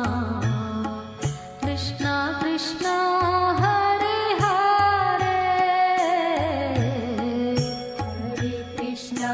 कृष्णा कृष्णा हरे हरे हरे कृष्णा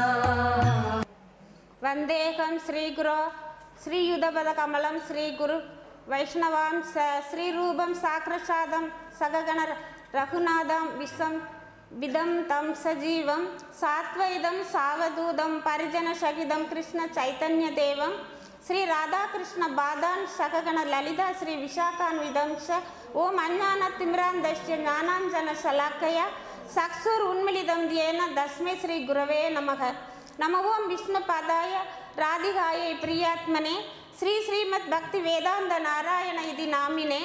वन्देकं श्रीगुरो श्रीयुधपदकमलं श्रीगुरु वैष्णवां स श्रीरूपं साकृसादं सगगण रघुनाथं विश्वं विदं तं सजीवं सात्वैदं सावधूतं परिजनसहितं कृष्णचैतन्यदेवं श्रीराधाकृष्णबाधान् सगगण ललिता श्रीविशाखान्विदं च ॐ अज्ञानतिमिरान्धस्य ज्ञानाञ्जनशलाकया चक्षुरुन्मिलितं येन तस्मै श्रीगुरवे नमः नमो ओं विष्णुपादाय राधिकायै प्रियात्मने श्री श्रीमद् भक्ति वेदान्त नारायण इति नामिने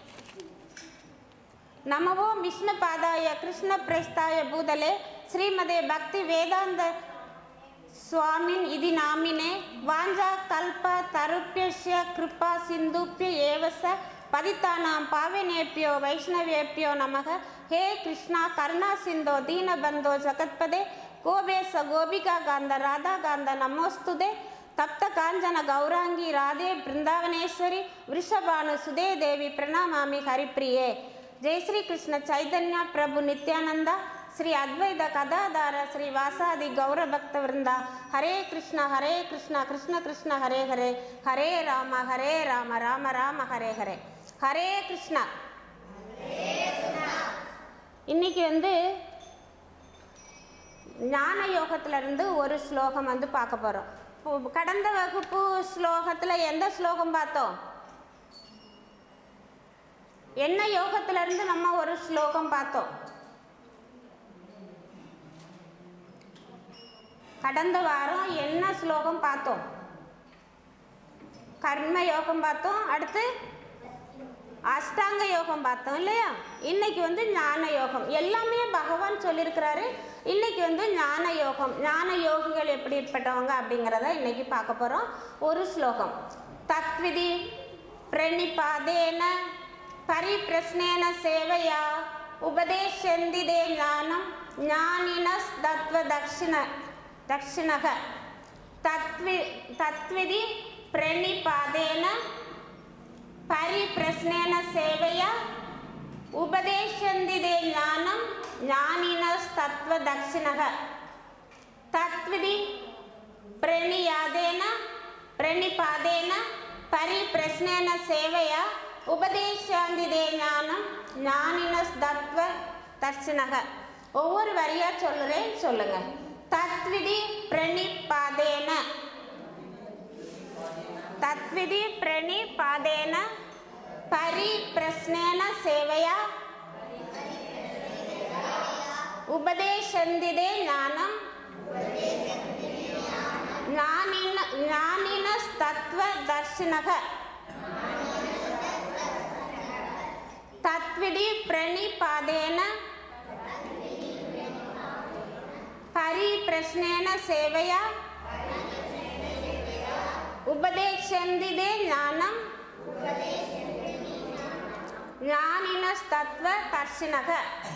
नमो ओं विष्णुपादाय कृष्णप्रेष्ठाय भूतले श्रीमदे भक्ति वेदान्त स्वामिन् इति नामिने वाञ्छा कल्प तरुभ्यस्य कृपा सिन्धुभ्य एव स पतितानां पावनेभ्यो वैष्णवेभ्यो नमः हे कृष्णा करुणा सिन्धो दीनबन्धो जगत्पदे गोपेश गोपिका कान्द राधा कान्द नमोस्तुते तप्त काञ्चन गौराङ्गी राधे बृन्दावनेश्वरि वृषभानु सुदे देवी प्रणमामि हरिप्रिये जय श्री कृष्ण चैतन्य प्रभु नित्यानंद ಶ್ರೀ ಅದ್ವೈತ ಕಥಾಧಾರ ಶ್ರೀ ವಾಸಾದಿ ಗೌರಭಕ್ತ ವೃಂದ ಹರೇ ಕೃಷ್ಣ ಹರೇ ಕೃಷ್ಣ ಕೃಷ್ಣ ಕೃಷ್ಣ ಹರೇ ಹರೇ ಹರೇ ರಾಮ ಹರೇ ರಾಮ ರಾಮ ರಾಮ ஹரே ஹரே ஹரே கிருஷ்ணா இன்னைக்கு வந்து ஞான யோகத்துல இருந்து ஒரு ஸ்லோகம் வந்து பார்க்க போகிறோம் கடந்த வகுப்பு ஸ்லோகத்தில் எந்த ஸ்லோகம் பார்த்தோம் என்ன யோகத்துல இருந்து நம்ம ஒரு ஸ்லோகம் பார்த்தோம் கடந்த வாரம் என்ன ஸ்லோகம் பார்த்தோம் கர்ம யோகம் பார்த்தோம் அடுத்து அஷ்டாங்க யோகம் பார்த்தோம் இல்லையா இன்னைக்கு வந்து ஞான யோகம் எல்லாமே பகவான் சொல்லியிருக்கிறாரு இன்னைக்கு வந்து ஞான யோகம் ஞான யோகிகள் எப்படிப்பட்டவங்க அப்படிங்கிறத இன்னைக்கு பார்க்க போகிறோம் ஒரு ஸ்லோகம் தத்விதி பிரணிபாதேன பரிப்பிரஸ்னேன சேவையா உபதேசந்திதே ஞானம் ஞானினஸ் தத்வ தக்ஷிண தக்ஷிணக தத்வி தத்விதி பிரணிபாதேன परिप्रश्नेन सेवया उपदेशन्ति ते ज्ञानं ज्ञानिनस्तत्त्वदक्षिणः तत्विधि प्रणियादेन प्रणिपादेन परिप्रश्नेन सेवया उपदेशान्ति ते ஞானம் ஞானினஸ்தத்வ தர்ஷனக ஒவ்வொரு வரியா சொல்லுறேன் சொல்லுங்க தத்விதி பிரணிபாதேன तत्विधि प्रणिपादेन परिप्रश्नेन सेवया उपदेशन्दिदे ज्ञानं ज्ञानिन ज्ञानिनस्तत्त्वदर्शिनः तत्विधि प्रणिपादेन परिप्रश्नेन सेवया उपदेशन्दिदे ज्ञानं ஞானினஸ்தத்வ தர்ஷினக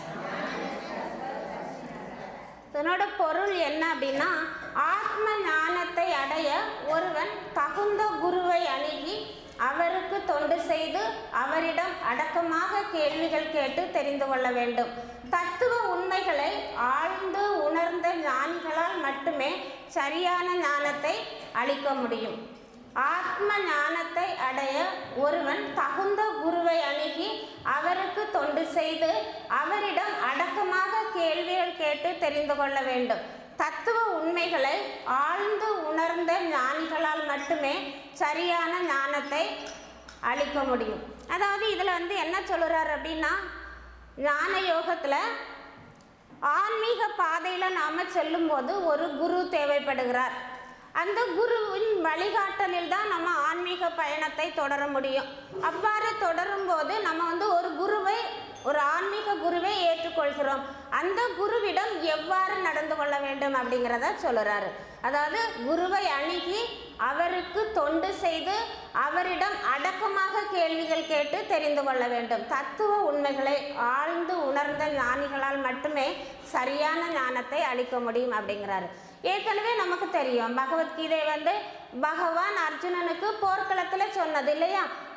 இதனோட பொருள் என்ன அப்படின்னா ஆத்ம ஞானத்தை அடைய ஒருவன் தகுந்த குருவை அணுகி அவருக்கு தொண்டு செய்து அவரிடம் அடக்கமாக கேள்விகள் கேட்டு தெரிந்து கொள்ள வேண்டும் தத்துவ உண்மைகளை ஆழ்ந்து உணர்ந்த ஞானிகளால் மட்டுமே சரியான ஞானத்தை அளிக்க முடியும் ஆத்ம ஞானத்தை அடைய ஒருவன் தகுந்த குருவை அணுகி அவருக்கு தொண்டு செய்து அவரிடம் அடக்கமாக கேள்விகள் கேட்டு தெரிந்து கொள்ள வேண்டும் தத்துவ உண்மைகளை ஆழ்ந்து உணர்ந்த ஞானிகளால் மட்டுமே சரியான ஞானத்தை அளிக்க முடியும் அதாவது இதில் வந்து என்ன சொல்லுறாரு அப்படின்னா ஞான யோகத்தில் ஆன்மீக பாதையில் நாம் செல்லும்போது ஒரு குரு தேவைப்படுகிறார் அந்த குருவின் வழிகாட்டலில் தான் நம்ம ஆன்மீக பயணத்தை தொடர முடியும் அவ்வாறு தொடரும் போது நம்ம வந்து ஒரு குருவை ஒரு ஆன்மீக குருவை ஏற்றுக்கொள்கிறோம் அந்த குருவிடம் எவ்வாறு நடந்து கொள்ள வேண்டும் அப்படிங்கிறத சொல்லுறாரு அதாவது குருவை அணுகி அவருக்கு தொண்டு செய்து அவரிடம் அடக்கமாக கேள்விகள் கேட்டு தெரிந்து கொள்ள வேண்டும் தத்துவ உண்மைகளை ஆழ்ந்து உணர்ந்த ஞானிகளால் மட்டுமே சரியான ஞானத்தை அளிக்க முடியும் அப்படிங்கிறாரு ஏற்கனவே நமக்கு தெரியும் பகவத்கீதை வந்து பகவான் அர்ஜுனனுக்கு போர்க்களத்தில் சொன்னது இல்லையா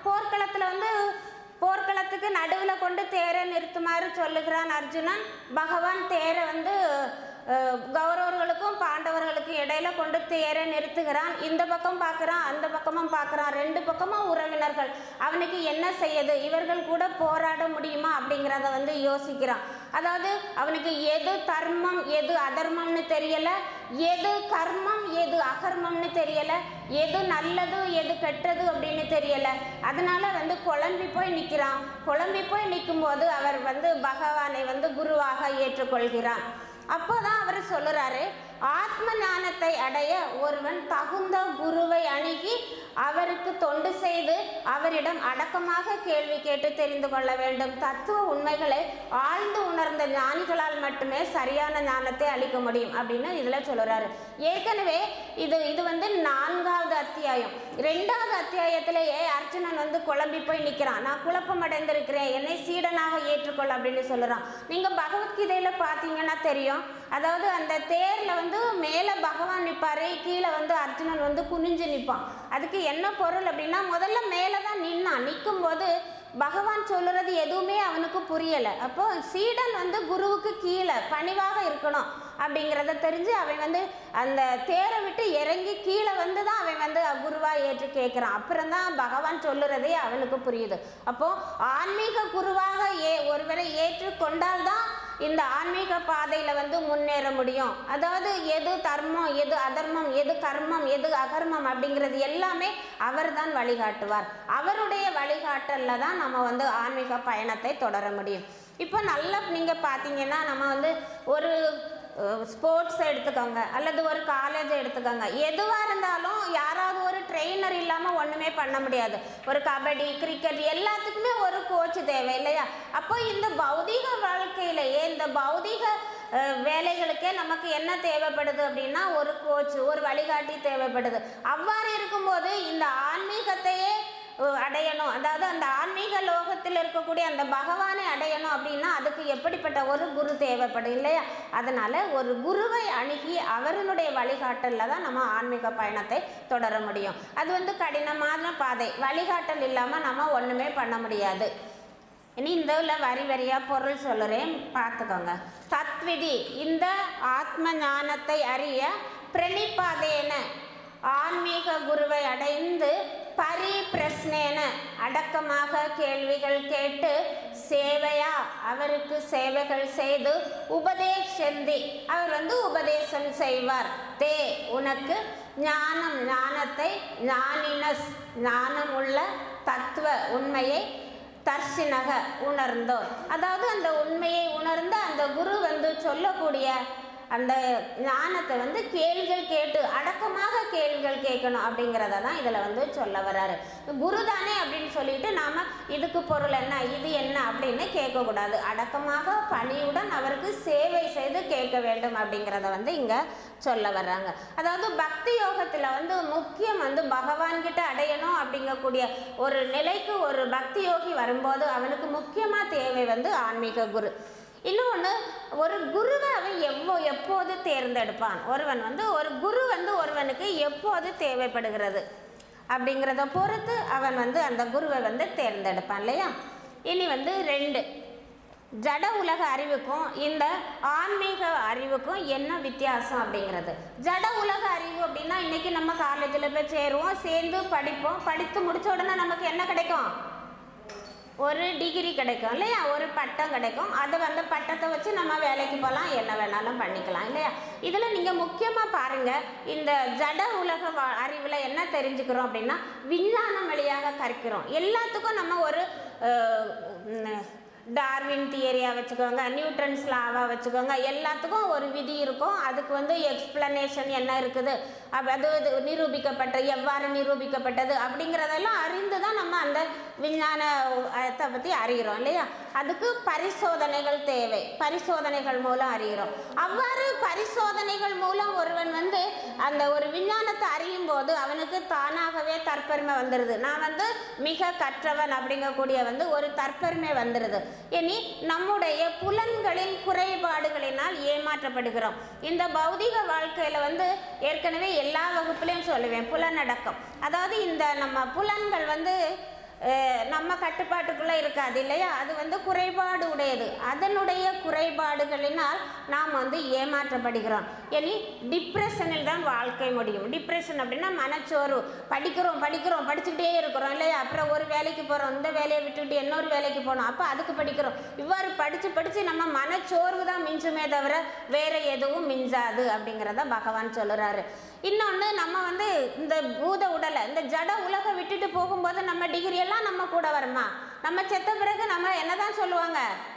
போர்க்களத்தில் வந்து போர்க்களத்துக்கு நடுவில் கொண்டு தேரை நிறுத்துமாறு சொல்லுகிறான் அர்ஜுனன் பகவான் தேரை வந்து அஹ், கௌரவர்களுக்கும் பாண்டவர்களுக்கும் இடையில கொண்டு தேரை நிறுத்துகிறான் இந்த பக்கம் பார்க்குறான் அந்த பக்கமும் பார்க்குறான் ரெண்டு பக்கமும் உறவினர்கள் அவனுக்கு என்ன செய்யுது இவர்கள் கூட போராட முடியுமா அப்படிங்கிறத வந்து யோசிக்கிறான் அதாவது அவனுக்கு எது தர்மம் எது அதர்மம்னு தெரியல எது கர்மம் எது அகர்மம்னு தெரியல எது நல்லது எது கெட்டது அப்படின்னு தெரியல அதனால வந்து குழம்பி போய் நிற்கிறான் குழம்பி போய் நிற்கும்போது அவர் வந்து பகவானை வந்து குருவாக ஏற்றுக்கொள்கிறான் அப்போதான் அவர் சொல்லுறாரு ஆத்ம ஞானத்தை அடைய ஒருவன் தகுந்த குருவை அணுகி அவருக்கு தொண்டு செய்து அவரிடம் அடக்கமாக கேள்வி கேட்டு தெரிந்து கொள்ள வேண்டும் தத்துவ உண்மைகளை ஆழ்ந்து உணர்ந்த ஞானிகளால் மட்டுமே சரியான ஞானத்தை அளிக்க முடியும் அப்படின்னு இதில் சொல்லுறாரு ஏற்கனவே இது இது வந்து நான்காவது அத்தியாயம் ரெண்டாவது அத்தியாயத்திலேயே அர்ஜுனன் வந்து குழம்பி போய் நிற்கிறான் நான் குழப்பம் அடைந்திருக்கிறேன் என்னை சீடனாக ஏற்றுக்கொள் அப்படின்னு சொல்லுறான் நீங்கள் பகவத்கீதையில் பார்த்தீங்கன்னா தெரியும் அதாவது அந்த தேரில் வந்து மேலே பகவான் நிற்பாரு கீழே வந்து அர்ஜுனன் வந்து குனிஞ்சு நிற்பான் அதுக்கு என்ன பொருள் அப்படின்னா முதல்ல மேலே தான் நின்னான் நிற்கும்போது பகவான் சொல்லுறது எதுவுமே அவனுக்கு புரியலை அப்போ சீடன் வந்து குருவுக்கு கீழே பணிவாக இருக்கணும் அப்படிங்கிறத தெரிஞ்சு அவன் வந்து அந்த தேரை விட்டு இறங்கி கீழே வந்து தான் அவன் வந்து குருவாக ஏற்று கேட்குறான் அப்புறம் தான் பகவான் சொல்லுறதே அவனுக்கு புரியுது அப்போ ஆன்மீக குருவாக ஏ ஒருவரை ஏற்றுக்கொண்டால்தான் இந்த ஆன்மீக பாதையில் வந்து முன்னேற முடியும் அதாவது எது தர்மம் எது அதர்மம் எது கர்மம் எது அகர்மம் அப்படிங்கிறது எல்லாமே அவர்தான் வழிகாட்டுவார் அவருடைய வழிகாட்டலில் தான் நம்ம வந்து ஆன்மீக பயணத்தை தொடர முடியும் இப்போ நல்லா நீங்கள் பார்த்தீங்கன்னா நம்ம வந்து ஒரு ஸ்போர்ட்ஸ் எடுத்துக்கோங்க அல்லது ஒரு காலேஜ் எடுத்துக்கோங்க எதுவாக இருந்தாலும் யாராவது ஒரு ட்ரெயினர் இல்லாமல் ஒன்றுமே பண்ண முடியாது ஒரு கபடி கிரிக்கெட் எல்லாத்துக்குமே ஒரு கோச் தேவை இல்லையா அப்போ இந்த பௌதீக வாழ்க்கையிலேயே இந்த பௌதீக அஹ், வேலைகளுக்கே நமக்கு என்ன தேவைப்படுது அப்படின்னா ஒரு கோச் ஒரு வழிகாட்டி தேவைப்படுது அவ்வாறு இருக்கும்போது இந்த ஆன்மீகத்தையே அஹ், அடையணும் அதாவது அந்த ஆன்மீக லோகத்தில் இருக்கக்கூடிய அந்த பகவானை அடையணும் அப்படின்னா அதுக்கு எப்படிப்பட்ட ஒரு குரு தேவைப்படும் இல்லையா அதனால ஒரு குருவை அணுகி அவருடைய வழிகாட்டலில் தான் நம்ம ஆன்மீக பயணத்தை தொடர முடியும் அது வந்து கடினமான பாதை வழிகாட்டல் இல்லாமல் நம்ம ஒன்றுமே பண்ண முடியாது இனி இந்த உள்ள வரி வரியாக பொருள் சொல்லுறேன் பார்த்துக்கோங்க தத்விதி இந்த ஆத்ம ஞானத்தை அறிய பிரணிபாதேன ஆன்மீக குருவை அடைந்து பரிபிரஸ்னேன அடக்கமாக கேள்விகள் கேட்டு சேவையா அவருக்கு சேவைகள் செய்து உபதேசந்தி அவர் வந்து உபதேசம் செய்வார் தே உனக்கு ஞானம் ஞானத்தை ஞானினஸ் ஞானம் உள்ள தத்துவ உண்மையை தர்சினக உணர்ந்தோர் அதாவது அந்த உண்மையை உணர்ந்த அந்த குரு வந்து சொல்லக்கூடிய அந்த ஞானத்தை வந்து கேள்விகள் கேட்டு அடக்கமாக கேள்விகள் கேட்கணும் அப்படிங்கிறத தான் இதில் வந்து சொல்ல வராரு குரு தானே அப்படின்னு சொல்லிட்டு நாம் இதுக்கு பொருள் என்ன இது என்ன அப்படின்னு கேட்கக்கூடாது அடக்கமாக பணியுடன் அவருக்கு சேவை செய்து கேட்க வேண்டும் அப்படிங்கிறத வந்து இங்கே சொல்ல வர்றாங்க அதாவது பக்தி யோகத்தில் வந்து முக்கியம் வந்து பகவான் கிட்ட அடையணும் அப்படிங்கக்கூடிய ஒரு நிலைக்கு ஒரு பக்தி யோகி வரும்போது அவனுக்கு முக்கியமாக தேவை வந்து ஆன்மீக குரு இன்னொன்று ஒரு குருவை அவன் எவ்வளோ எப்போது தேர்ந்தெடுப்பான் ஒருவன் வந்து ஒரு குரு வந்து ஒருவனுக்கு எப்போது தேவைப்படுகிறது அப்படிங்கிறத பொறுத்து அவன் வந்து அந்த குருவை வந்து தேர்ந்தெடுப்பான் இல்லையா இனி வந்து ரெண்டு ஜட உலக அறிவுக்கும் இந்த ஆன்மீக அறிவுக்கும் என்ன வித்தியாசம் அப்படிங்கிறது ஜட உலக அறிவு அப்படின்னா இன்னைக்கு நம்ம காலேஜில் போய் சேருவோம் சேர்ந்து படிப்போம் படித்து முடிச்ச உடனே நமக்கு என்ன கிடைக்கும் ஒரு டிகிரி கிடைக்கும் இல்லையா ஒரு பட்டம் கிடைக்கும் அது வந்து பட்டத்தை வச்சு நம்ம வேலைக்கு போகலாம் என்ன வேணாலும் பண்ணிக்கலாம் இல்லையா இதில் நீங்கள் முக்கியமாக பாருங்கள் இந்த ஜட உலக வா- அறிவில் என்ன தெரிஞ்சுக்கிறோம் அப்படின்னா விஞ்ஞானம் வழியாக கற்கிறோம் எல்லாத்துக்கும் நம்ம ஒரு அஹ், உம், டார்வின் தியரியா வச்சுக்கோங்க நியூட்டன்ஸ் லாவாக வச்சுக்கோங்க எல்லாத்துக்கும் ஒரு விதி இருக்கும் அதுக்கு வந்து எக்ஸ்பிளனேஷன் என்ன இருக்குது அப்ப அது இது நிரூபிக்கப்பட்ட எவ்வாறு நிரூபிக்கப்பட்டது அப்படிங்கிறதெல்லாம் அறிந்து தான் நம்ம அந்த விஞ்ஞானத்தை பற்றி அறிகிறோம் இல்லையா அதுக்கு பரிசோதனைகள் தேவை பரிசோதனைகள் மூலம் அறிகிறோம் அவ்வாறு பரிசோதனைகள் மூலம் ஒருவன் வந்து அந்த ஒரு விஞ்ஞானத்தை அறியும் போது அவனுக்கு தானாகவே தற்பெருமை வந்துடுது நான் வந்து மிக கற்றவன் அப்படிங்கக்கூடிய வந்து ஒரு தற்பெருமை வந்துடுது இனி நம்முடைய புலன்களின் குறைபாடுகளினால் ஏமாற்றப்படுகிறோம் இந்த பௌதிக வாழ்க்கையில் வந்து ஏற்கனவே எல்லா வகுப்புலையும் சொல்லுவேன் புலனடக்கம் அதாவது இந்த நம்ம புலன்கள் வந்து அஹ், நம்ம கட்டுப்பாட்டுக்குள்ளே இருக்காது இல்லையா அது வந்து குறைபாடு உடையது அதனுடைய குறைபாடுகளினால் நாம் வந்து ஏமாற்றப்படுகிறோம் இனி டிப்ரெஷனில் தான் வாழ்க்கை முடியும் டிப்ரெஷன் அப்படின்னா மனச்சோர்வு படிக்கிறோம் படிக்கிறோம் படிச்சுக்கிட்டே இருக்கிறோம் இல்லையா அப்புறம் ஒரு வேலைக்கு போகிறோம் இந்த வேலையை விட்டுவிட்டு இன்னொரு வேலைக்கு போகணும் அப்போ அதுக்கு படிக்கிறோம் இவ்வாறு படித்து படித்து நம்ம மனச்சோர்வு தான் மிஞ்சுமே தவிர வேற எதுவும் மிஞ்சாது அப்படிங்கிறத பகவான் சொல்லுறாரு இன்னொன்று நம்ம வந்து இந்த பூத உடலை இந்த ஜட உலகை விட்டுட்டு போகும்போது நம்ம டிகிரி எல்லாம் நம்ம கூட வருமா நம்ம செத்த பிறகு நம்ம என்னதான் சொல்லுவாங்க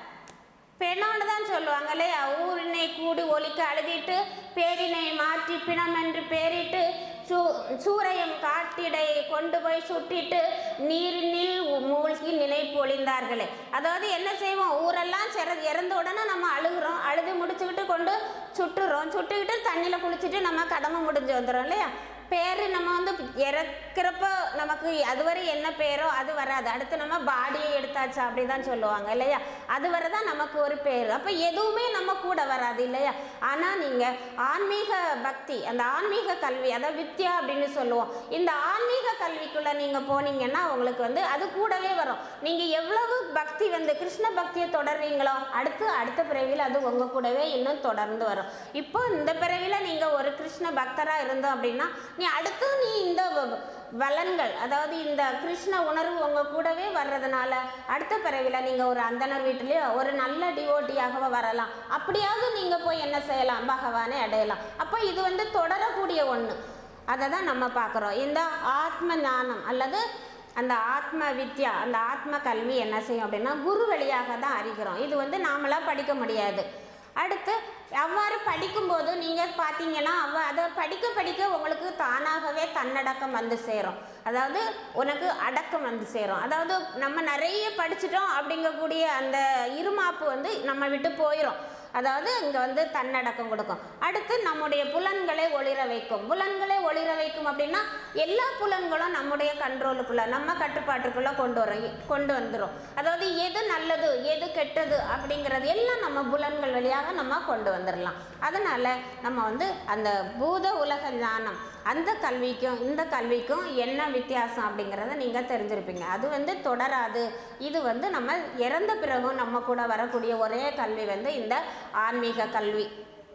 பெண்ணோன்னு தான் சொல்லுவாங்க இல்லையா ஊரினை கூடி ஒலிக்க அழுதிட்டு பேரினை மாற்றி பிணம் என்று பேரிட்டு சூ சூரையும் காட்டிடை கொண்டு போய் சுட்டிட்டு நீரினில் மூழ்கி நினைப்பு ஒளிந்தார்களே அதாவது என்ன செய்வோம் ஊரெல்லாம் சிற இறந்த உடனே நம்ம அழுகுறோம் அழுது முடிச்சுக்கிட்டு கொண்டு சுட்டுறோம் சுட்டுக்கிட்டு தண்ணியில் குளிச்சுட்டு நம்ம கடமை முடிஞ்சு வந்துடும் இல்லையா பேர் நம்ம வந்து இறக்குறப்ப நமக்கு அதுவரை என்ன பேரோ அது வராது அடுத்து நம்ம பாடியை எடுத்தாச்சு அப்படி தான் சொல்லுவாங்க இல்லையா அது வரை தான் நமக்கு ஒரு பேர் அப்போ எதுவுமே நம்ம கூட வராது இல்லையா ஆனால் நீங்கள் ஆன்மீக பக்தி அந்த ஆன்மீக கல்வி அதாவது வித்யா அப்படின்னு சொல்லுவோம் இந்த ஆன்மீக கல்விக்குள்ளே நீங்கள் போனீங்கன்னா உங்களுக்கு வந்து அது கூடவே வரும் நீங்கள் எவ்வளவு பக்தி வந்து கிருஷ்ண பக்தியை தொடர்றீங்களோ அடுத்து அடுத்த பிறவியில் அது உங்கள் கூடவே இன்னும் தொடர்ந்து வரும் இப்போ இந்த பிறவியில் நீங்கள் ஒரு கிருஷ்ண பக்தராக இருந்தோம் அப்படின்னா நீ அடுத்து நீ இந்த வ- வளன்கள் அதாவது இந்த கிருஷ்ண உணர்வு உங்கள் கூடவே வர்றதுனால அடுத்த பிறவியில் நீங்கள் ஒரு அந்தனர் வீட்டிலேயோ ஒரு நல்ல டிவோட்டியாக வரலாம் அப்படியாவது நீங்கள் போய் என்ன செய்யலாம் பகவானை அடையலாம் அப்போ இது வந்து தொடரக்கூடிய ஒன்று அதை தான் நம்ம பார்க்குறோம் இந்த ஆத்ம ஞானம் அல்லது அந்த ஆத்ம வித்யா அந்த ஆத்ம கல்வி என்ன செய்யும் அப்படின்னா குரு வழியாக தான் அறிகிறோம் இது வந்து நாமளாக படிக்க முடியாது அடுத்து அவ்வாறு படிக்கும்போது நீங்கள் பார்த்தீங்கன்னா அவ அதை படிக்க படிக்க உங்களுக்கு தானாகவே தன்னடக்கம் வந்து சேரும் அதாவது உனக்கு அடக்கம் வந்து சேரும் அதாவது நம்ம நிறைய படிச்சிட்டோம் அப்படிங்கக்கூடிய அந்த இருமாப்பு வந்து நம்ம விட்டு போயிடும் அதாவது இங்கே வந்து தன்னடக்கம் கொடுக்கும் அடுத்து நம்முடைய புலன்களை ஒளிர வைக்கும் புலன்களை ஒளிர வைக்கும் அப்படின்னா எல்லா புலன்களும் நம்முடைய கண்ட்ரோலுக்குள்ள நம்ம கட்டுப்பாட்டுக்குள்ள கொண்டு வரும் கொண்டு வந்துடும் அதாவது எது நல்லது எது கெட்டது அப்படிங்கிறது எல்லாம் நம்ம புலன்கள் வழியாக நம்ம கொண்டு வந்துடலாம் அதனால நம்ம வந்து அந்த பூத உலக ஞானம் அந்த கல்விக்கும் இந்த கல்விக்கும் என்ன வித்தியாசம் அப்படிங்கிறத நீங்கள் தெரிஞ்சிருப்பீங்க அது வந்து தொடராது இது வந்து நம்ம இறந்த பிறகும் நம்ம கூட வரக்கூடிய ஒரே கல்வி வந்து இந்த ஆன்மீக கல்வி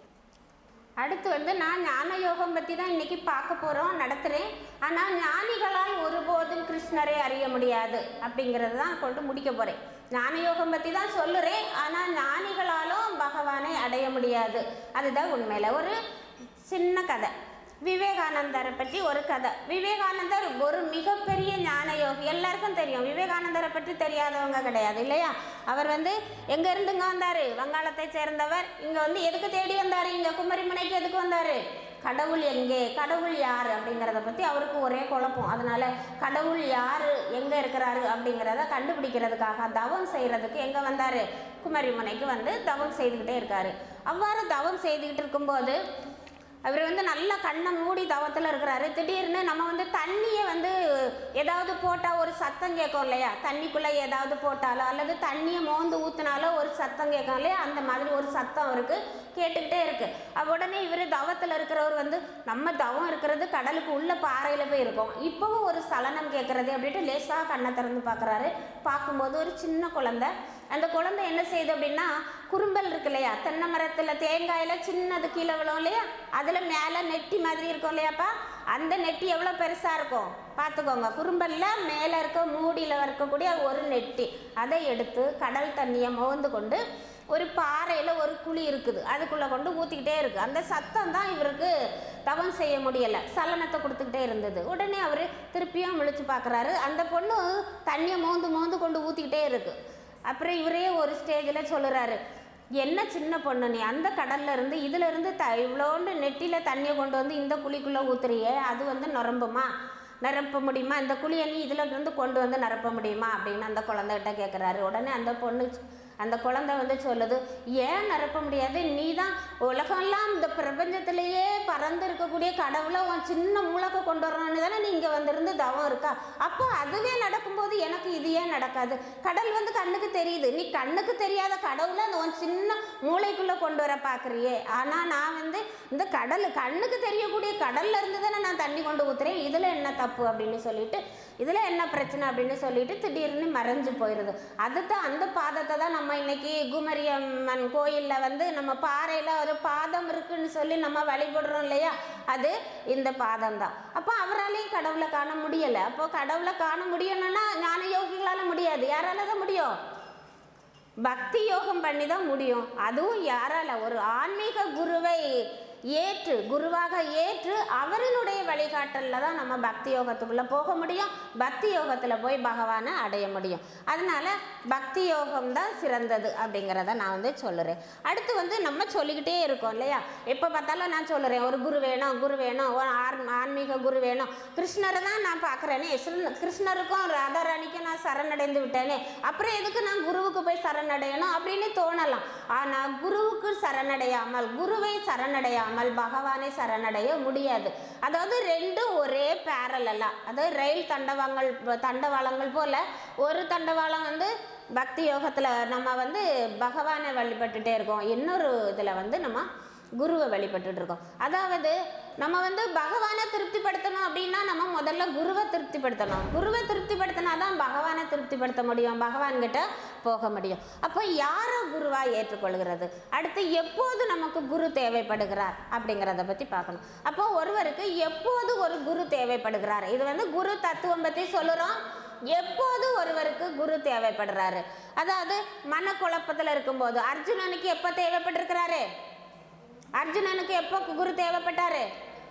அடுத்து வந்து நான் ஞான யோகம் பற்றி தான் இன்னைக்கு பார்க்க போகிறோம் நடத்துகிறேன் ஆனால் ஞானிகளால் ஒருபோதும் கிருஷ்ணரை அறிய முடியாது அப்படிங்கிறது தான் கொண்டு முடிக்க போகிறேன் ஞான யோகம் பற்றி தான் சொல்லுறேன் ஆனால் ஞானிகளாலும் பகவானை அடைய முடியாது அதுதான் உண்மையில் ஒரு சின்ன கதை விவேகானந்தரை பற்றி ஒரு கதை விவேகானந்தர் ஒரு மிகப்பெரிய ஞான யோகி எல்லாருக்கும் தெரியும் விவேகானந்தரை பற்றி தெரியாதவங்க கிடையாது இல்லையா அவர் வந்து எங்க இருந்துங்க வந்தார் வங்காளத்தை சேர்ந்தவர் இங்கே வந்து எதுக்கு தேடி வந்தார் இங்கே குமரிமனைக்கு எதுக்கு வந்தார் கடவுள் எங்கே கடவுள் யார் அப்படிங்கிறத பற்றி அவருக்கு ஒரே குழப்பம் அதனால கடவுள் யார் எங்கே இருக்கிறாரு அப்படிங்கிறத கண்டுபிடிக்கிறதுக்காக தவம் செய்கிறதுக்கு எங்கே வந்தார் குமரிமனைக்கு வந்து தவம் செய்துக்கிட்டே இருக்காரு அவ்வாறு தவம் செய்துக்கிட்டு இருக்கும்போது அவர் வந்து நல்லா கண்ணை மூடி தவத்தில் இருக்கிறாரு திடீர்னு நம்ம வந்து தண்ணியை வந்து ஏதாவது போட்டால் ஒரு சத்தம் கேட்கும் இல்லையா தண்ணிக்குள்ளே ஏதாவது போட்டாலோ அல்லது தண்ணியை மோந்து ஊற்றினாலோ ஒரு சத்தம் கேட்கும் இல்லையா அந்த மாதிரி ஒரு சத்தம் அவருக்கு கேட்டுக்கிட்டே இருக்கு அப்ப உடனே இவர் தவத்தில் இருக்கிறவர் வந்து நம்ம தவம் இருக்கிறது கடலுக்கு உள்ள பாறையில் போய் இருக்கோம் இப்போவும் ஒரு சலனம் கேட்குறது அப்படின்ட்டு லேசாக கண்ணை திறந்து பார்க்குறாரு பார்க்கும்போது ஒரு சின்ன குழந்தை அந்த குழந்தை என்ன செய்யுது அப்படின்னா குறும்பல் இருக்கு இல்லையா தென்னை மரத்தில் தேங்காயில் சின்னது கீழே விழும் இல்லையா அதில் மேலே நெட்டி மாதிரி இருக்கும் இல்லையாப்பா அந்த நெட்டி எவ்வளோ பெருசாக இருக்கும் பார்த்துக்கோங்க குறும்பலில் மேலே இருக்க மூடியில் இருக்கக்கூடிய ஒரு நெட்டி அதை எடுத்து கடல் தண்ணியை மோந்து கொண்டு ஒரு பாறையில் ஒரு குழி இருக்குது அதுக்குள்ளே கொண்டு ஊற்றிக்கிட்டே இருக்குது அந்த சத்தம் தான் இவருக்கு தவம் செய்ய முடியலை சலனத்தை கொடுத்துக்கிட்டே இருந்தது உடனே அவர் திருப்பியும் முழிச்சு பார்க்குறாரு அந்த பொண்ணு தண்ணியை மோந்து மோந்து கொண்டு ஊற்றிக்கிட்டே இருக்குது அப்புறம் இவரே ஒரு ஸ்டேஜில் சொல்லுறாரு என்ன சின்ன பொண்ணு நீ அந்த கடல்ல இருந்து இதுல இருந்து த இவ்வளோண்டு நெட்டில தண்ணியை கொண்டு வந்து இந்த குழிக்குள்ள ஊத்துறியே அது வந்து நிரம்புமா நிரப்ப முடியுமா இந்த குழியை நீ இதுல இருந்து கொண்டு வந்து நிரப்ப முடியுமா அப்படின்னு அந்த குழந்தைகிட்ட கேட்குறாரு உடனே அந்த பொண்ணு அந்த குழந்தை வந்து சொல்லுது ஏன் நிரப்ப முடியாது நீ தான் உலகம்லாம் இந்த பிரபஞ்சத்திலேயே பறந்து இருக்கக்கூடிய கடவுளை உன் சின்ன மூலக்க கொண்டு வரணும்னு தானே நீ இங்கே வந்திருந்து தவம் இருக்கா அப்போ அதுவே நடக்கும்போது எனக்கு இது ஏன் நடக்காது கடல் வந்து கண்ணுக்கு தெரியுது நீ கண்ணுக்கு தெரியாத கடவுளை அந்த உன் சின்ன மூளைக்குள்ளே கொண்டு வர பார்க்குறியே ஆனால் நான் வந்து இந்த கடல் கண்ணுக்கு தெரியக்கூடிய கடல்ல இருந்து தானே நான் தண்ணி கொண்டு ஊத்துறேன் இதில் என்ன தப்பு அப்படின்னு சொல்லிட்டு இதில் என்ன பிரச்சனை அப்படின்னு சொல்லிட்டு திடீர்னு மறைஞ்சு போயிடுது அதுதான் அந்த பாதத்தை தான் நம்ம இன்னைக்கு குமரியம்மன் கோயிலில் வந்து நம்ம பாறையில் ஒரு பாதம் இருக்குன்னு சொல்லி நம்ம வழிபடுறோம் இல்லையா அது இந்த பாதம் தான் அப்போ அவராலையும் கடவுளை காண முடியலை அப்போ கடவுளை காண முடியணும்னா ஞான யோகிகளால் முடியாது யாரால தான் முடியும் பக்தி யோகம் பண்ணி தான் முடியும் அதுவும் யாரால ஒரு ஆன்மீக குருவை ஏற்று குருவாக ஏற்று அவரினுடைய வழிகாட்டலில் தான் நம்ம பக்தி யோகத்துக்குள்ளே போக முடியும் பக்தி யோகத்தில் போய் பகவானை அடைய முடியும் அதனால பக்தி யோகம் தான் சிறந்தது அப்படிங்கிறத நான் வந்து சொல்லுறேன் அடுத்து வந்து நம்ம சொல்லிக்கிட்டே இருக்கோம் இல்லையா எப்போ பார்த்தாலும் நான் சொல்லுறேன் ஒரு குரு வேணும் குரு வேணும் ஒரு ஆர்- ஆன்மீக குரு வேணும் கிருஷ்ணரை தான் நான் பார்க்குறேனே கிருஷ்ண- கிருஷ்ணருக்கும் ராதாராணிக்கும் நான் சரணடைந்து விட்டேனே அப்புறம் எதுக்கு நான் குருவுக்கு போய் சரணடையணும் அப்படின்னு தோணலாம் ஆனால் குருவுக்கு சரணடையாமல் குருவை சரணடையாமல் பகவானை சரணடைய முடியாது அதாவது ரெண்டும் ஒரே பேரலா அதாவது ரயில் தண்டவாளங்கள் தண்டவாளங்கள் போல ஒரு தண்டவாளம் வந்து பக்தி யோகத்தில் நம்ம வந்து பகவானை வழிபட்டுட்டே இருக்கோம் இன்னொரு இதில் வந்து நம்ம குருவை வழிபட்டுட்டு இருக்கோம் அதாவது நம்ம வந்து பகவானை திருப்திப்படுத்தணும் அப்படின்னா நம்ம முதல்ல குருவை திருப்திப்படுத்தணும் குருவை திருப்திப்படுத்தினா தான் பகவானை திருப்திப்படுத்த முடியும் பகவான்கிட்ட போக முடியும் அப்போ யாரை குருவா ஏற்றுக்கொள்கிறது அடுத்து எப்போது நமக்கு குரு தேவைப்படுகிறார் அப்படிங்கிறத பற்றி பார்க்கணும் அப்போ ஒருவருக்கு எப்போது ஒரு குரு தேவைப்படுகிறார் இது வந்து குரு தத்துவம் பற்றி சொல்லுறோம் எப்போது ஒருவருக்கு குரு தேவைப்படுறாரு அதாவது மனக்குழப்பத்தில் இருக்கும்போது அர்ஜுனனுக்கு எப்போ தேவைப்பட்டிருக்கிறாரு அர்ஜுனனுக்கு எப்போ குரு தேவைப்பட்டாரு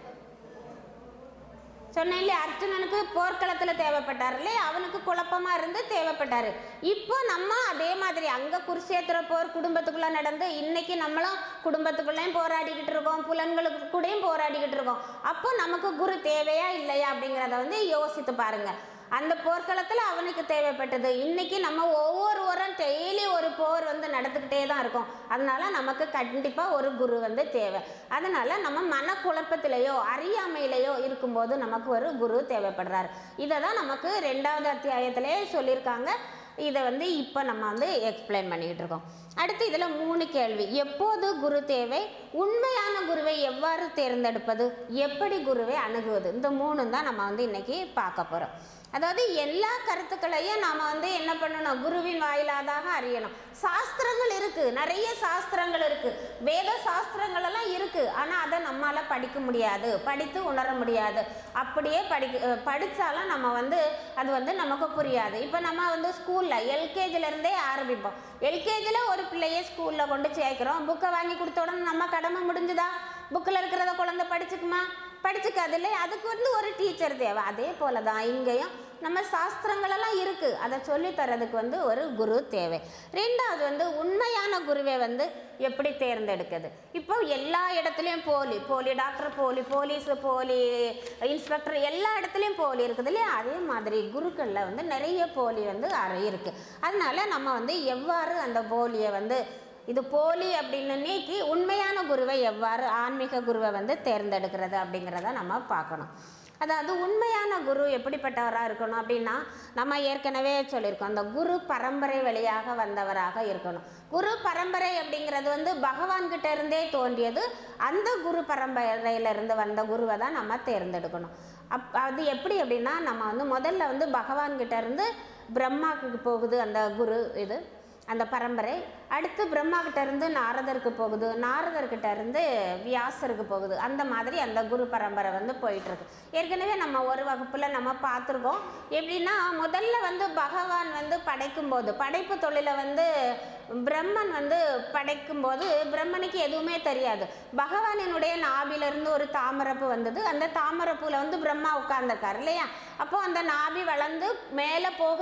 சொன்னேன் இல்லையா அர்ஜுனனுக்கு போர்க்களத்தில் தேவைப்பட்டார் இல்லையா அவனுக்கு குழப்பமா இருந்து தேவைப்பட்டாரு இப்போ நம்ம அதே மாதிரி அங்க குருஷேத்திர போர் குடும்பத்துக்குள்ள நடந்து இன்னைக்கு நம்மளும் குடும்பத்துக்குள்ளேயும் போராடிக்கிட்டு இருக்கோம் புலன்களுக்கு கூடயும் போராடிக்கிட்டு இருக்கோம் அப்போ நமக்கு குரு தேவையா இல்லையா அப்படிங்கிறத வந்து யோசித்து பாருங்க அந்த போர்க்களத்தில் அவனுக்கு தேவைப்பட்டது இன்னைக்கு நம்ம ஒவ்வொருவரும் டெய்லி ஒரு போர் வந்து நடந்துக்கிட்டே தான் இருக்கோம் அதனால நமக்கு கண்டிப்பாக ஒரு குரு வந்து தேவை அதனால நம்ம மனக்குழப்பத்திலேயோ அறியாமையிலேயோ இருக்கும்போது நமக்கு ஒரு குரு தேவைப்படுறாரு இதை தான் நமக்கு ரெண்டாவது அத்தியாயத்திலே சொல்லியிருக்காங்க இதை வந்து இப்போ நம்ம வந்து எக்ஸ்பிளைன் பண்ணிக்கிட்டு இருக்கோம் அடுத்து இதில் மூணு கேள்வி எப்போது குரு தேவை உண்மையான குருவை எவ்வாறு தேர்ந்தெடுப்பது எப்படி குருவை அணுகுவது இந்த மூணும் தான் நம்ம வந்து இன்னைக்கு பார்க்க போகிறோம் அதாவது எல்லா கருத்துக்களையும் நாம் வந்து என்ன பண்ணணும் குருவின் வாயிலாக அறியணும் சாஸ்திரங்கள் இருக்கு நிறைய சாஸ்திரங்கள் இருக்கு வேத சாஸ்திரங்கள் எல்லாம் இருக்கு ஆனால் அதை நம்மால படிக்க முடியாது படித்து உணர முடியாது அப்படியே படிக்க படித்தாலும் நம்ம வந்து அது வந்து நமக்கு புரியாது இப்போ நம்ம வந்து ஸ்கூலில் எல்கேஜிலேருந்தே ஆரம்பிப்போம் எல்கேஜியில் ஒரு பிள்ளைய ஸ்கூலில் கொண்டு சேர்க்குறோம் புக்கை வாங்கி கொடுத்த உடனே நம்ம கடமை முடிஞ்சுதா புக்கில் இருக்கிறத குழந்தை படிச்சுக்குமா படிச்சுக்காது இல்லை அதுக்கு வந்து ஒரு டீச்சர் தேவை அதே போல தான் இங்கேயும் நம்ம சாஸ்திரங்களெல்லாம் இருக்குது அதை சொல்லி தரதுக்கு வந்து ஒரு குரு தேவை ரெண்டாவது வந்து உண்மையான குருவை வந்து எப்படி தேர்ந்தெடுக்கிறது இப்போ எல்லா இடத்துலையும் போலி போலி டாக்டர் போலி போலீஸ் போலி இன்ஸ்பெக்டர் எல்லா இடத்துலையும் போலி இருக்குது இல்லையா அதே மாதிரி குருக்களில் வந்து நிறைய போலி வந்து அறை இருக்குது அதனால நம்ம வந்து எவ்வாறு அந்த போலியை வந்து இது போலி அப்படின்னு நீக்கி உண்மையான குருவை எவ்வாறு ஆன்மீக குருவை வந்து தேர்ந்தெடுக்கிறது அப்படிங்கிறத நம்ம பார்க்கணும் அதாவது உண்மையான குரு எப்படிப்பட்டவராக இருக்கணும் அப்படின்னா நம்ம ஏற்கனவே சொல்லியிருக்கோம் அந்த குரு பரம்பரை வழியாக வந்தவராக இருக்கணும் குரு பரம்பரை அப்படிங்கிறது வந்து பகவான்கிட்ட இருந்தே தோன்றியது அந்த குரு பரம்பரையிலிருந்து வந்த குருவை தான் நம்ம தேர்ந்தெடுக்கணும் அப் அது எப்படி அப்படின்னா நம்ம வந்து முதல்ல வந்து பகவான்கிட்ட இருந்து பிரம்மாவுக்கு போகுது அந்த குரு இது அந்த பரம்பரை அடுத்து பிரம்மா கிட்ட இருந்து நாரதருக்கு போகுது நாரதர்கிட்ட இருந்து வியாசருக்கு போகுது அந்த மாதிரி அந்த குரு பரம்பரை வந்து போயிட்டு இருக்கு ஏற்கனவே நம்ம ஒரு வகுப்புல நம்ம பார்த்துருக்கோம் எப்படின்னா முதல்ல வந்து பகவான் வந்து படைக்கும்போது படைப்பு தொழிலை வந்து பிரம்மன் வந்து படைக்கும்போது பிரம்மனுக்கு எதுவுமே தெரியாது பகவானினுடைய நாபிலிருந்து ஒரு தாமரப்பு வந்தது அந்த தாமரப்பூல வந்து பிரம்மா உட்கார்ந்துருக்காரு இல்லையா அப்போ அந்த நாபி வளர்ந்து மேலே போகுது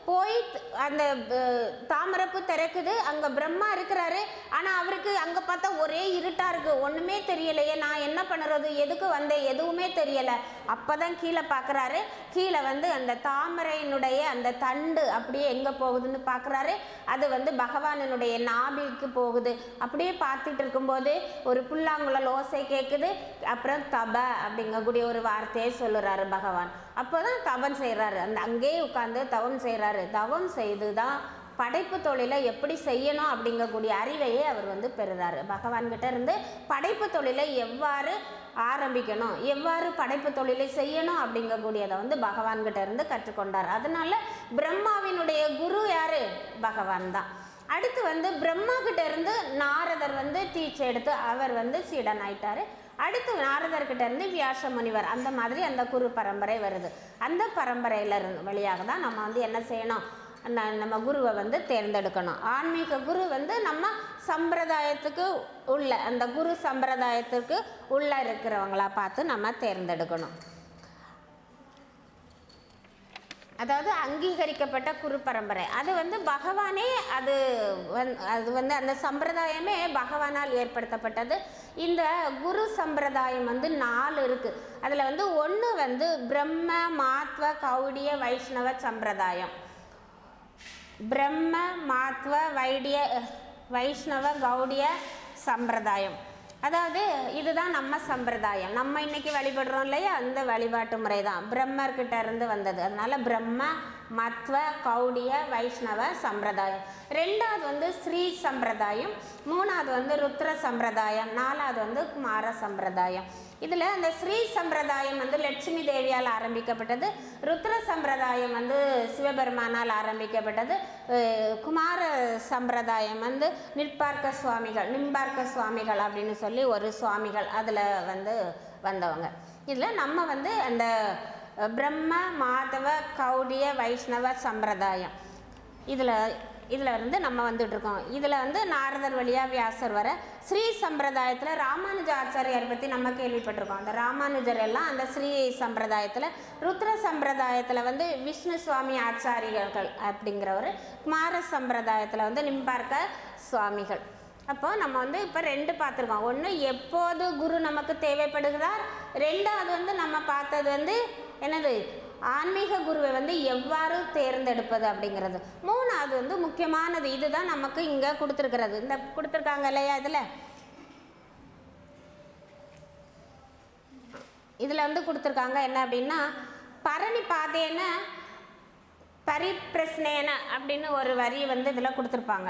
போய் த- அந்த அஹ், தாமரப்பு திறக்குது அங்கே பிரம்மா இருக்கிறாரு ஆனால் அவருக்கு அங்கே பார்த்தா ஒரே இருட்டாக இருக்குது ஒன்றுமே தெரியலையே நான் என்ன பண்ணுறது எதுக்கு வந்தேன் எதுவுமே தெரியலை அப்போ தான் கீழே பார்க்குறாரு கீழே வந்து அந்த தாமரையினுடைய அந்த தண்டு அப்படியே எங்கே போகுதுன்னு பார்க்குறாரு அது வந்து பகவானினுடைய நாபிக்கு போகுது அப்படியே பார்த்துட்டு இருக்கும்போது ஒரு புல்லாங்குழல் ஓசை கேட்குது அப்புறம் தப அப்படிங்கக்கூடிய ஒரு வார்த்தையை சொல்லுறாரு பகவான் அப்போதான் தவம் செய்கிறாரு அந்த அங்கேயே உட்காந்து தவம் செய்கிறாரு தவம் செய்து தான் படைப்பு தொழிலை எப்படி செய்யணும் அப்படிங்கக்கூடிய அறிவையே அவர் வந்து பெறுறாரு பகவான் கிட்ட இருந்து படைப்பு தொழிலை எவ்வாறு ஆரம்பிக்கணும் எவ்வாறு படைப்பு தொழிலை செய்யணும் அப்படிங்கக்கூடியதை வந்து பகவான் கிட்ட இருந்து கற்றுக்கொண்டார் அதனால பிரம்மாவினுடைய குரு யாரு பகவான் தான் அடுத்து வந்து பிரம்மா கிட்ட இருந்து நாரதர் வந்து டீச்சர் எடுத்து அவர் வந்து சீடன் ஆயிட்டாரு அடுத்து நாரதர் கிட்ட இருந்து வியாச முனிவர் அந்த மாதிரி அந்த குரு பரம்பரை வருது அந்த பரம்பரையில இருந்து வழியாக தான் நம்ம வந்து என்ன செய்யணும் ந- நம்ம குருவை வந்து தேர்ந்தெடுக்கணும் ஆன்மீக குரு வந்து நம்ம சம்பிரதாயத்துக்கு உள்ள அந்த குரு சம்பிரதாயத்துக்கு உள்ள இருக்கிறவங்களா பார்த்து நம்ம தேர்ந்தெடுக்கணும் அதாவது அங்கீகரிக்கப்பட்ட குரு பரம்பரை அது வந்து பகவானே அது வந் அது வந்து அந்த சம்பிரதாயமே பகவானால் ஏற்படுத்தப்பட்டது இந்த குரு சம்பிரதாயம் வந்து நாலு இருக்குது அதில் வந்து ஒன்று வந்து பிரம்ம மாத்வ கௌடிய வைஷ்ணவ சம்பிரதாயம் பிரம்ம மாத்வ வைடிய வைஷ்ணவ கௌடிய சம்பிரதாயம் அதாவது இதுதான் நம்ம சம்பிரதாயம் நம்ம இன்னைக்கு வழிபடுறோம் இல்லையா அந்த வழிபாட்டு முறை தான் பிரம்மர்கிட்ட இருந்து வந்தது அதனால பிரம்ம மத்வ கௌடிய வைஷ்ணவ சம்பிரதாயம் ரெண்டாவது வந்து ஸ்ரீ சம்பிரதாயம் மூணாவது வந்து ருத்ர சம்பிரதாயம் நாலாவது வந்து குமார சம்பிரதாயம் இதில் அந்த ஸ்ரீ சம்பிரதாயம் வந்து லட்சுமி தேவியால் ஆரம்பிக்கப்பட்டது ருத்ர சம்பிரதாயம் வந்து சிவபெருமானால் ஆரம்பிக்கப்பட்டது அஹ் குமார சம்பிரதாயம் வந்து நிற்பார்க்க சுவாமிகள் நிம்பார்க்க சுவாமிகள் அப்படின்னு சொல்லி ஒரு சுவாமிகள் அதில் வந்து வந்தவங்க இதில் நம்ம வந்து அந்த அஹ், பிரம்ம மாதவ கௌடிய வைஷ்ணவ சம்பிரதாயம் இதில் இதில் வந்து நம்ம வந்துட்டு இருக்கோம் இதில் வந்து நாரதர் வழியாக வியாசர் வர ஸ்ரீ சம்பிரதாயத்தில் ராமானுஜ ஆச்சாரியார் பற்றி நம்ம கேள்விப்பட்டிருக்கோம் அந்த ராமானுஜர் எல்லாம் அந்த ஸ்ரீ சம்பிரதாயத்தில் ருத்ர சம்பிரதாயத்தில் வந்து விஷ்ணு சுவாமி ஆச்சாரியர்கள் அப்படிங்கிறவர் குமார சம்பிரதாயத்தில் வந்து நிம்பார்க்க சுவாமிகள் அப்போ நம்ம வந்து இப்போ ரெண்டு பார்த்துருக்கோம் ஒன்று எப்போது குரு நமக்கு தேவைப்படுகிறார் ரெண்டாவது வந்து நம்ம பார்த்தது வந்து என்னது ஆன்மீக குருவை வந்து எவ்வாறு தேர்ந்தெடுப்பது அப்படிங்கிறது மூணாவது வந்து முக்கியமானது இதுதான் நமக்கு இங்கே கொடுத்துருக்கிறது இந்த கொடுத்துருக்காங்க இல்லையா இதில் இதில் வந்து கொடுத்துருக்காங்க என்ன அப்படின்னா பரணி பாதேன பரிப்பிரஸ்னேன அப்படின்னு ஒரு வரி வந்து இதில் கொடுத்துருப்பாங்க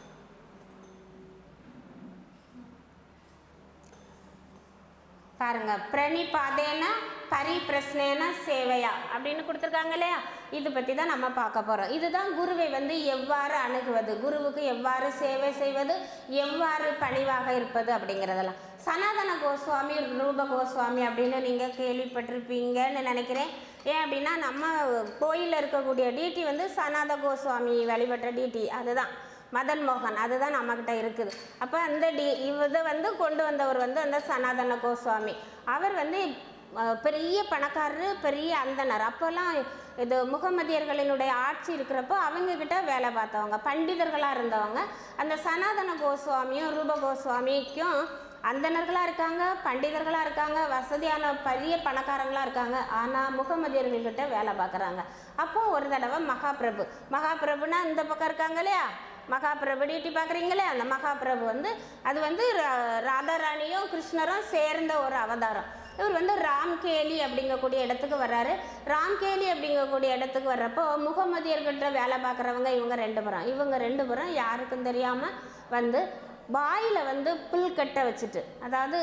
பாருங்க பிரணிபாதேன பரிப்பிரஸ்னேன சேவையா அப்படின்னு கொடுத்துருக்காங்க இல்லையா இது பற்றி தான் நம்ம பார்க்க போகிறோம் இதுதான் குருவை வந்து எவ்வாறு அணுகுவது குருவுக்கு எவ்வாறு சேவை செய்வது எவ்வாறு பணிவாக இருப்பது அப்படிங்கிறதெல்லாம் சனாதன கோஸ்வாமி ரூப கோஸ்வாமி அப்படின்னு நீங்கள் கேள்விப்பட்டிருப்பீங்கன்னு நினைக்கிறேன் ஏன் அப்படின்னா நம்ம கோயிலில் இருக்கக்கூடிய டிடி வந்து சனாத கோஸ்வாமி வழிபட்ட டிடி அதுதான் மதன் மோகன் அதுதான் நம்மக்கிட்ட இருக்குது அப்போ அந்த டி இதை வந்து கொண்டு வந்தவர் வந்து அந்த சனாதன கோஸ்வாமி அவர் வந்து அஹ், பெரிய பணக்காரரு பெரிய அந்தனர் அப்போல்லாம் இது முகமதியர்களினுடைய ஆட்சி இருக்கிறப்போ அவங்கக்கிட்ட வேலை பார்த்தவங்க பண்டிதர்களாக இருந்தவங்க அந்த சனாதன கோஸ்வாமியும் ரூப கோஸ்வாமிக்கும் அந்தணர்களாக இருக்காங்க பண்டிதர்களாக இருக்காங்க வசதியான பெரிய பணக்காரங்களாக இருக்காங்க ஆனால் முகமதியர்கள்கிட்ட வேலை பார்க்குறாங்க அப்போ ஒரு தடவை மகாபிரபு மகாபிரபுனா இந்த பக்கம் இருக்காங்க இல்லையா மகாபிரபு டிடி பார்க்குறீங்களே அந்த மகாபிரபு வந்து அது வந்து ரா- ராதாராணியும் கிருஷ்ணரும் சேர்ந்த ஒரு அவதாரம் இவர் வந்து ராம்கேலி அப்படிங்கக்கூடிய இடத்துக்கு வர்றாரு ராம்கேலி அப்படிங்கக்கூடிய இடத்துக்கு வர்றப்போ முகமதியர்கிட்ட வேலை பார்க்குறவங்க இவங்க ரெண்டு பேரும் இவங்க ரெண்டு பேரும் யாருக்கும் தெரியாமல் வந்து வாயில் வந்து புல்கட்டை வச்சுட்டு அதாவது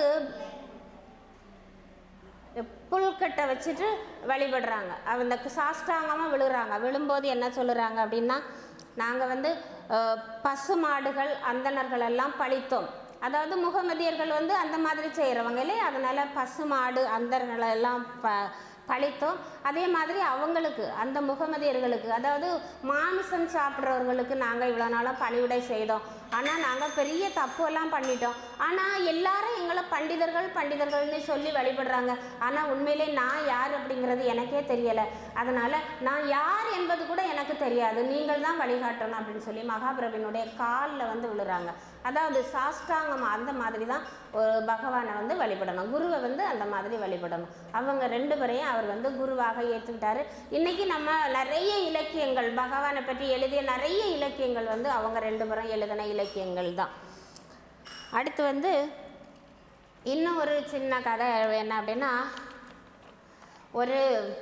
புல்கட்டை வச்சுட்டு வழிபடுறாங்க அந்த சாஷ்டாங்கமாக விழுகிறாங்க விழும்போது என்ன சொல்லுறாங்க அப்படின்னா நாங்கள் வந்து அஹ், பசு மாடுகள் அந்தணர்கள் எல்லாம் பழித்தோம் அதாவது முகமதியர்கள் வந்து அந்த மாதிரி செய்கிறவங்க இல்லையா அதனால பசு மாடு அந்தர்களை எல்லாம் ப பழித்தோம் அதே மாதிரி அவங்களுக்கு அந்த முகமதியர்களுக்கு அதாவது மாமிசம் சாப்பிட்றவர்களுக்கு நாங்கள் இவ்வளோ நாளாக பணிவிடை செய்தோம் ஆனால் நாங்கள் பெரிய தப்பு எல்லாம் பண்ணிட்டோம் ஆனால் எல்லாரும் எங்களை பண்டிதர்கள் பண்டிதர்கள்னு சொல்லி வழிபடுறாங்க ஆனால் உண்மையிலே நான் யார் அப்படிங்கிறது எனக்கே தெரியலை அதனால் நான் யார் என்பது கூட எனக்கு தெரியாது நீங்கள் தான் வழிகாட்டணும் அப்படின்னு சொல்லி மகாபிரபினுடைய காலில் வந்து விழுறாங்க அதாவது சாஷ்டாங்கம் அந்த மாதிரி தான் ஒரு பகவானை வந்து வழிபடணும் குருவை வந்து அந்த மாதிரி வழிபடணும் அவங்க ரெண்டு பேரையும் அவர் வந்து குருவாக ஏற்றுக்கிட்டாரு இன்னைக்கு நம்ம நிறைய இலக்கியங்கள் பகவானை பற்றி எழுதிய நிறைய இலக்கியங்கள் வந்து அவங்க ரெண்டு பேரும் எழுதின இலக்கியங்கள் தான் அடுத்து வந்து இன்னும் ஒரு சின்ன கதை என்ன அப்படின்னா ஒரு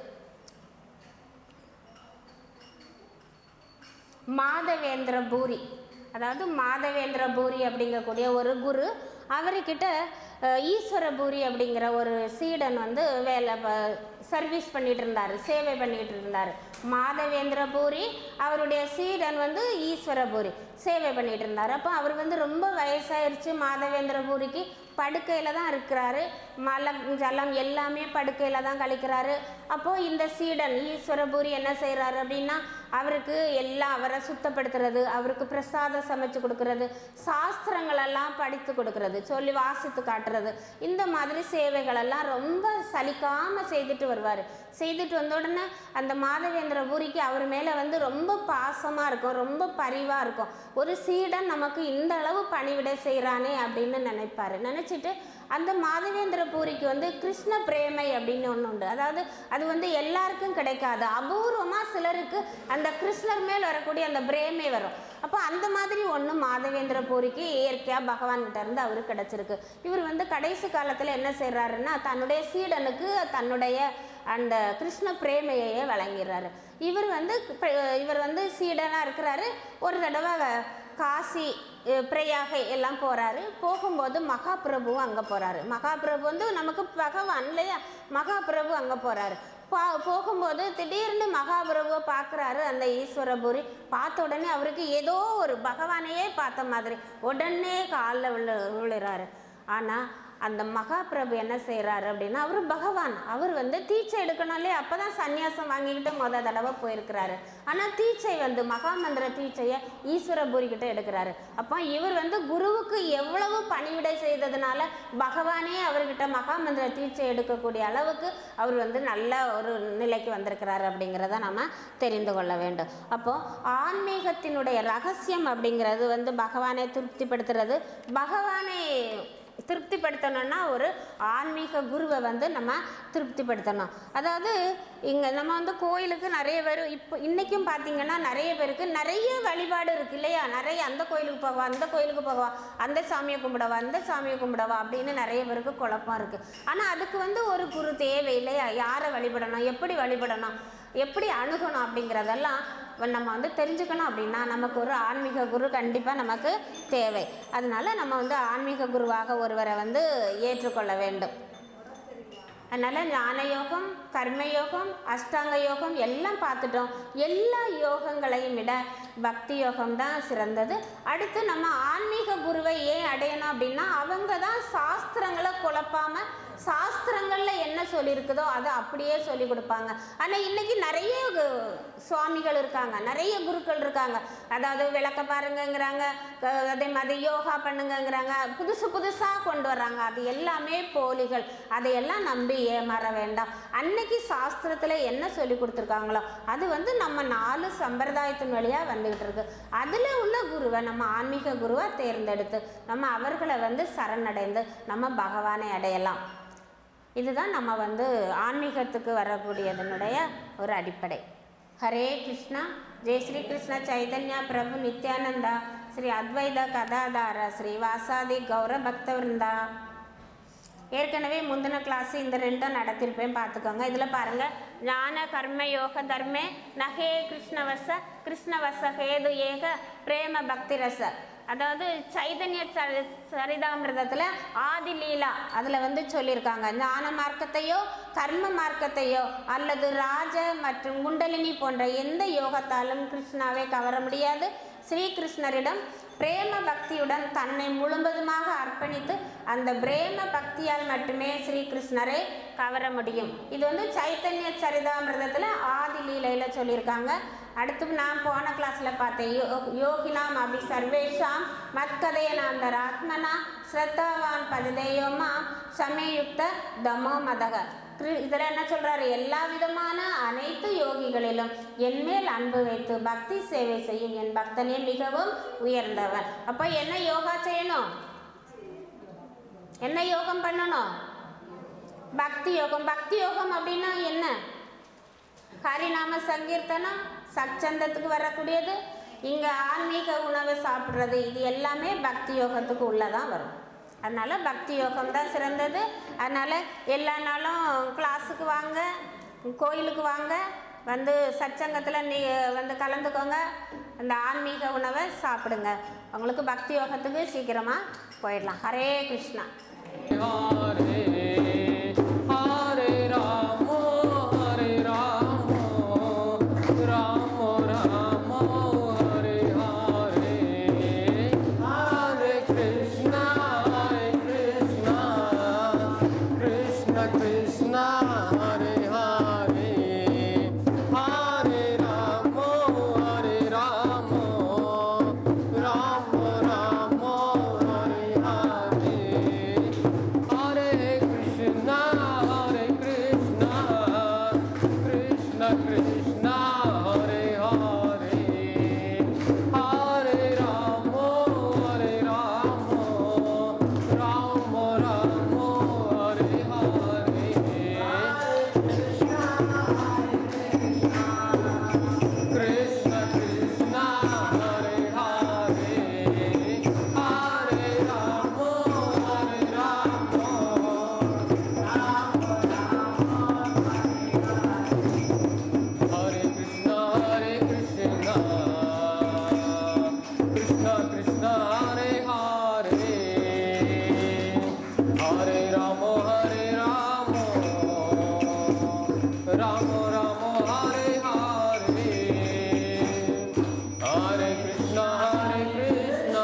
மாதவேந்திர பூரி அதாவது மாதவேந்திர பூரி அப்படிங்கக்கூடிய ஒரு குரு அவர்கிட்ட அஹ், ஈஸ்வர பூரி அப்படிங்கிற ஒரு சீடன் வந்து வேலை சர்வீஸ் பண்ணிட்டு இருந்தார் சேவை பண்ணிட்டு இருந்தார் மாதவேந்திர பூரி அவருடைய சீடன் வந்து ஈஸ்வர பூரி சேவை பண்ணிட்டு இருந்தார் அப்போ அவர் வந்து ரொம்ப வயசாயிருச்சு மாதவேந்திர பூரிக்கு படுக்கையில் தான் இருக்கிறாரு மலம் ஜலம் எல்லாமே படுக்கையில் தான் கழிக்கிறாரு அப்போது இந்த சீடன் ஈஸ்வரபூரி என்ன செய்கிறாரு அப்படின்னா அவருக்கு எல்லாம் அவரை சுத்தப்படுத்துறது அவருக்கு பிரசாதம் சமைச்சு கொடுக்கறது சாஸ்திரங்களெல்லாம் படித்து கொடுக்கறது சொல்லி வாசித்து காட்டுறது இந்த மாதிரி சேவைகளெல்லாம் ரொம்ப சலிக்காமல் செய்துட்டு வருவார் செய்துட்டு வந்த உடனே அந்த மாதவேந்திர பூரிக்கு அவர் மேலே வந்து ரொம்ப பாசமாக இருக்கும் ரொம்ப பரிவாக இருக்கும் ஒரு சீடன் நமக்கு இந்த அளவு பணிவிடை செய்கிறானே அப்படின்னு நினைப்பாரு நினச்சிட்டு அந்த மாதவேந்திர பூரிக்கு வந்து கிருஷ்ண பிரேமை அப்படின்னு ஒன்று உண்டு அதாவது அது வந்து எல்லாருக்கும் கிடைக்காது அபூர்வமாக சிலருக்கு அந்த கிருஷ்ணர் மேல் வரக்கூடிய அந்த பிரேமை வரும் அப்போ அந்த மாதிரி ஒன்று மாதவேந்திர பூரிக்கு இயற்கையாக பகவான்கிட்ட இருந்து அவருக்கு கிடச்சிருக்கு இவர் வந்து கடைசி காலத்தில் என்ன செய்கிறாருன்னா தன்னுடைய சீடனுக்கு தன்னுடைய அந்த கிருஷ்ண பிரேமையையே வழங்கிடுறாரு இவர் வந்து இப்ப இவர் வந்து சீடனாக இருக்கிறாரு ஒரு தடவை காசி அஹ், பிரயாகை எல்லாம் போகிறாரு போகும்போது மகாபிரபுவும் அங்கே போகிறாரு மகாபிரபு வந்து நமக்கு பகவான் இல்லையா மகாபிரபு அங்கே போகிறாரு பா போகும்போது திடீர்னு மகாபிரபுவை பார்க்குறாரு அந்த ஈஸ்வரபுரி பார்த்த உடனே அவருக்கு ஏதோ ஒரு பகவானையே பார்த்த மாதிரி உடனே காலில் விழு விழுறாரு ஆனால் அந்த மகாபிரபு என்ன செய்கிறாரு அப்படின்னா அவர் பகவான் அவர் வந்து தீட்சை எடுக்கணும் இல்லையா அப்போ தான் சன்னியாசம் வாங்கிக்கிட்டு முத தடவை போயிருக்கிறாரு ஆனால் தீட்சை வந்து மகாமந்திர தீட்சையை ஈஸ்வரபுரி கிட்ட எடுக்கிறாரு அப்போ இவர் வந்து குருவுக்கு எவ்வளவு பணிவிடை செய்ததுனால பகவானே அவர்கிட்ட மகாமந்திர தீட்சை எடுக்கக்கூடிய அளவுக்கு அவர் வந்து நல்ல ஒரு நிலைக்கு வந்திருக்கிறாரு அப்படிங்கிறத நம்ம தெரிந்து கொள்ள வேண்டும் அப்போது ஆன்மீகத்தினுடைய ரகசியம் அப்படிங்கிறது வந்து பகவானை திருப்திப்படுத்துறது பகவானை திருப்திப்படுத்தணும்னா ஒரு ஆன்மீக குருவை வந்து நம்ம திருப்திப்படுத்தணும் அதாவது இங்கே நம்ம வந்து கோயிலுக்கு நிறைய பேர் இப்போ இன்றைக்கும் பார்த்தீங்கன்னா நிறைய பேருக்கு நிறைய வழிபாடு இருக்கு இல்லையா நிறைய அந்த கோயிலுக்கு போகவா அந்த கோயிலுக்கு போகவா அந்த சாமியை கும்பிடவா அந்த சாமியை கும்பிடவா அப்படின்னு நிறைய பேருக்கு குழப்பம் இருக்குது ஆனால் அதுக்கு வந்து ஒரு குரு தேவை இல்லையா யாரை வழிபடணும் எப்படி வழிபடணும் எப்படி அணுகணும் அப்படிங்கிறதெல்லாம் வ- நம்ம வந்து தெரிஞ்சுக்கணும் அப்படின்னா நமக்கு ஒரு ஆன்மீக குரு கண்டிப்பாக நமக்கு தேவை அதனால நம்ம வந்து ஆன்மீக குருவாக ஒருவரை வந்து ஏற்றுக்கொள்ள வேண்டும் அதனால் ஞான யோகம் கர்ம யோகம் அஷ்டாங்க யோகம் எல்லாம் பார்த்துட்டோம் எல்லா யோகங்களையும் விட பக்தி யோகம் தான் சிறந்தது அடுத்து நம்ம ஆன்மீக குருவை ஏன் அடையணும் அப்படின்னா அவங்க தான் சாஸ்திரங்களை குழப்பாம சாஸ்திரங்களில் என்ன சொல்லியிருக்குதோ அதை அப்படியே சொல்லி கொடுப்பாங்க ஆனால் இன்னைக்கு நிறைய கு- சுவாமிகள் இருக்காங்க நிறைய குருக்கள் இருக்காங்க அதாவது விளக்க பாருங்கங்கிறாங்க க- அதே மாதிரி யோகா பண்ணுங்கங்கிறாங்க புதுசு புதுசாக கொண்டு வர்றாங்க அது எல்லாமே போலிகள் அதையெல்லாம் நம்பி ஏமாற வேண்டாம் அன்னைக்கு சாஸ்திரத்தில் என்ன சொல்லி கொடுத்துருக்காங்களோ அது வந்து நம்ம நாலு சம்பிரதாயத்தின் வழியாக வந்துக்கிட்டு இருக்கு அதில் உள்ள குருவை நம்ம ஆன்மீக குருவை தேர்ந்தெடுத்து நம்ம அவர்களை வந்து சரணடைந்து நம்ம பகவானை அடையலாம் இதுதான் நம்ம வந்து ஆன்மீகத்துக்கு வரக்கூடியதனுடைய ஒரு அடிப்படை ஹரே கிருஷ்ணா ஜெய் ஸ்ரீ கிருஷ்ண சைதன்யா பிரபு நித்யானந்தா ஸ்ரீ அத்வைத கதாதார ஸ்ரீ வாசாதி கௌர பக்தவிருந்தா ஏற்கனவே முந்தின கிளாஸ் இந்த ரெண்டும் நடத்திருப்பேன் பார்த்துக்கோங்க இதில் பாருங்கள் ஞான கர்ம யோக தர்மே நகே கிருஷ்ணவச கிருஷ்ணவச ஹேது ஏக பிரேம பக்தி ரச அதாவது சைதன்ய சரி சரிதாமிரதத்தில் ஆதி லீலா அதில் வந்து சொல்லியிருக்காங்க ஞான மார்க்கத்தையோ கர்ம மார்க்கத்தையோ அல்லது ராஜ மற்றும் குண்டலினி போன்ற எந்த யோகத்தாலும் கிருஷ்ணாவை கவர முடியாது ஸ்ரீகிருஷ்ணரிடம் பிரேம பக்தியுடன் தன்னை முழுவதுமாக அர்ப்பணித்து அந்த பிரேம பக்தியால் மட்டுமே ஸ்ரீகிருஷ்ணரை கவர முடியும் இது வந்து சைத்தன்ய சரிதாமிரதத்தில் ஆதி லீலையில் சொல்லியிருக்காங்க அடுத்து நான் போன கிளாஸில் பார்த்தேன் யோ யோகினாம் அபி சர்வேஷாம் மத்கதையனாந்தர் ஆத்மனா ஸ்ரத்தாவான் பததேயோமா சமயுக்த தமோ மதக இதில் என்ன சொல்கிறாரு எல்லா விதமான அனைத்து யோகிகளிலும் என்மேல் அன்பு வைத்து பக்தி சேவை செய்யும் என் பக்தனே மிகவும் உயர்ந்தவன் அப்போ என்ன யோகா செய்யணும் என்ன யோகம் பண்ணணும் பக்தி யோகம் பக்தி யோகம் அப்படின்னா என்ன ஹரிநாம சங்கீர்த்தனம் சச்சந்தத்துக்கு வரக்கூடியது இங்கே ஆன்மீக உணவை சாப்பிட்றது இது எல்லாமே பக்தி யோகத்துக்கு உள்ளதான் வரும் அதனால் பக்தி யோகம் தான் சிறந்தது அதனால் எல்லா நாளும் கிளாஸுக்கு வாங்க கோயிலுக்கு வாங்க வந்து சச்சங்கத்தில் நீ வந்து கலந்துக்கோங்க அந்த ஆன்மீக உணவை சாப்பிடுங்க உங்களுக்கு பக்தி யோகத்துக்கு சீக்கிரமாக போயிடலாம் Hare Krishna Hare Hare Ramo Hare Ramo Ramo Ramo Hare Hare Hare Krishna Hare Krishna Krishna Krishna Hare Hare Hare Ramo Hare Ramo Ramo Ramo Hare Hare Hare Krishna, Hare Krishna, Krishna Krishna, Hare Hare, Hare Ramo, Hare Ramo, Ramo Ramo, Hare Hare. Krishna Krishna Hare Hare Hare Ramo Hare Ramo Hare Krishna Hare Krishna Krishna Krishna Hare Hare Hare Ramo Hare Ramo Ramo Ramo Hare Hare Hare Krishna Hare Krishna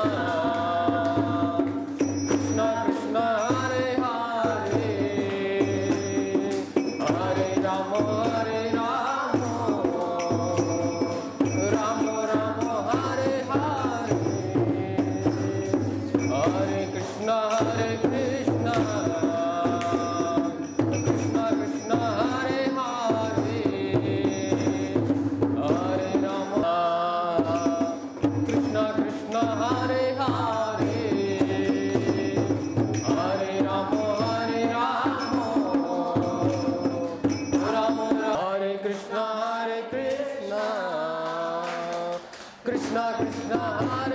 Krishna Krishna Hare Hare Hare Ramo Hare Ramo Ramo Ramo Hare Hare Hare Krishna Hare Krishna Krishna Krishna Hare Hare Hare Rama Krishna Krishna Hare Hare Hare Rama Hare Rama Rama Hare Krishna Hare Krishna Krishna Krishna Hare